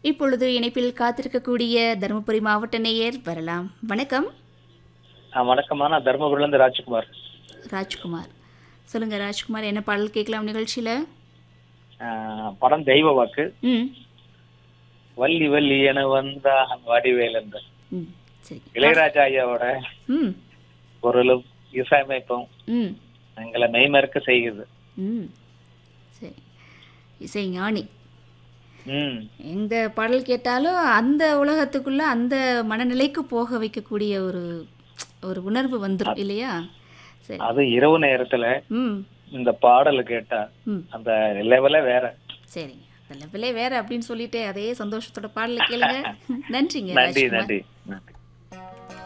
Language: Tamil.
இப்பொழுது இணைப்பில் காத்திருக்கக்கூடிய தருமபுரி மாவட்ட நேயர் வரலாம் வணக்கம் ஆ, வணக்கம்மா நான் தருமபுரிலேருந்து ராஜ்குமார் ராஜ்குமார் சொல்லுங்க ராஜ்குமார் என்ன பாடல் கேட்கலாம் நிகழ்ச்சியில ஆ, படம் தெய்வ வாக்கு ம் வள்ளி வள்ளி என வந்தா வடிவேல் என்ற ம் சரி இளையராஜா ஐயாவோட ம் குரலும் இசையமைப்பும் ம் எங்களை மெய்மறக்க செய்யுது ம் சரி இசை ஞானி ம் எந்த பாடல் கேட்டாலும் அந்த உலகத்துக்குள்ள அந்த மனநிலைக்கு போக வைக்கக்கூடிய ஒரு ஒரு உணர்வு வந்துடும் இல்லையா சரி அது இரவு நேரத்துல ம் இந்த பாடல் கேட்டா ம் அந்த லெவலே வேற சரிங்க அந்த லெவலே வேற அப்படின்னு சொல்லிட்டு அதே சந்தோஷத்தோட பாடலை கேளுங்க நன்றிங்க நன்றி ராஜ்குமார் நன்றி